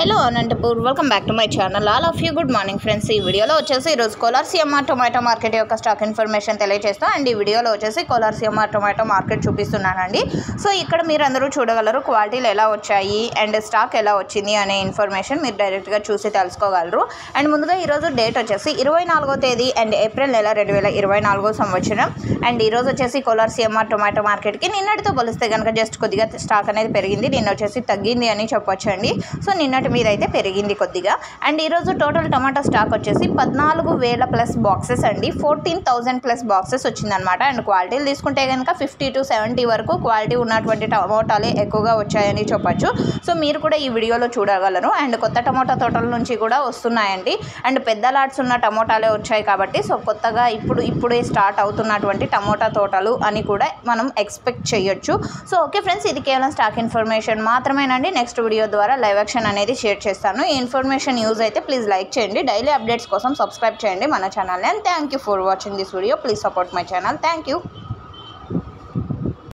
hello Anantapur welcome back to my channel all of you good morning friends ఈ వీడియోలో వచ్చేసి ఈరోజు కోలార్ సిఎంఆర్ టొమాటో మార్కెట్ యొక్క స్టాక్ ఇన్ఫర్మేషన్ తెలియజేస్తాం అండ్ ఈ వీడియోలో వచ్చేసి కోలార్ సిఎంఆర్ టొమాటో మార్కెట్ చూపిస్తున్నానండి సో ఇక్కడ మీరు అందరూ చూడగలరు క్వాలిటీలు ఎలా వచ్చాయి అండ్ స్టాక్ ఎలా వచ్చింది అనే ఇన్ఫర్మేషన్ మీరు డైరెక్ట్గా చూసి తెలుసుకోగలరు అండ్ ముందుగా ఈరోజు డేట్ వచ్చేసి ఇరవై నాలుగో తేదీ అండ్ ఏప్రిల్ నెల రెండు వేల ఇరవై నాలుగో సంవత్సరం అండ్ ఈరోజు వచ్చేసి కోలార్ సిఎంఆర్ టొమాటో మార్కెట్కి నిన్నటితో పోలిస్తే కనుక జస్ట్ కొద్దిగా స్టాక్ అనేది పెరిగింది నిన్న వచ్చేసి తగ్గింది అని చెప్పొచ్చండి సో నిన్నటి మీద అయితే పెరిగింది కొద్దిగా అండ్ ఈరోజు టోటల్ టమాటా స్టాక్ వచ్చేసి పద్నాలుగు వేల ప్లస్ బాక్సెస్ అండి ఫోర్టీన్ థౌజండ్ ప్లస్ బాక్సెస్ వచ్చిందనమాట అండ్ క్వాలిటీలు తీసుకుంటే కనుక ఫిఫ్టీ టు సెవెంటీ వరకు క్వాలిటీ ఉన్నటువంటి టమోటాలే ఎక్కువగా వచ్చాయని చెప్పొచ్చు సో మీరు కూడా ఈ వీడియోలో చూడగలరు అండ్ కొత్త టమోటా తోటల నుంచి కూడా వస్తున్నాయండి అండ్ పెద్ద లాట్స్ ఉన్న టమోటాలే వచ్చాయి కాబట్టి సో కొత్తగా ఇప్పుడు ఇప్పుడే స్టార్ట్ అవుతున్నటువంటి టమోటా తోటలు అని కూడా మనం ఎక్స్పెక్ట్ చేయొచ్చు సో ఓకే ఫ్రెండ్స్ ఇది కేవలం స్టాక్ ఇన్ఫర్మేషన్ మాత్రమేనండి నెక్స్ట్ వీడియో ద్వారా లైవ్ యాక్షన్ అనేది షేర్ చేస్తాను ఈ ఇన్ఫర్మేషన్ యూజ్ అయితే ప్లీజ్ లైక్ చేయండి డైలీ అప్డేట్స్ కోసం సబ్స్క్రైబ్ చేయండి మన ఛానల్ని and thank you for watching this video please support my channel thank you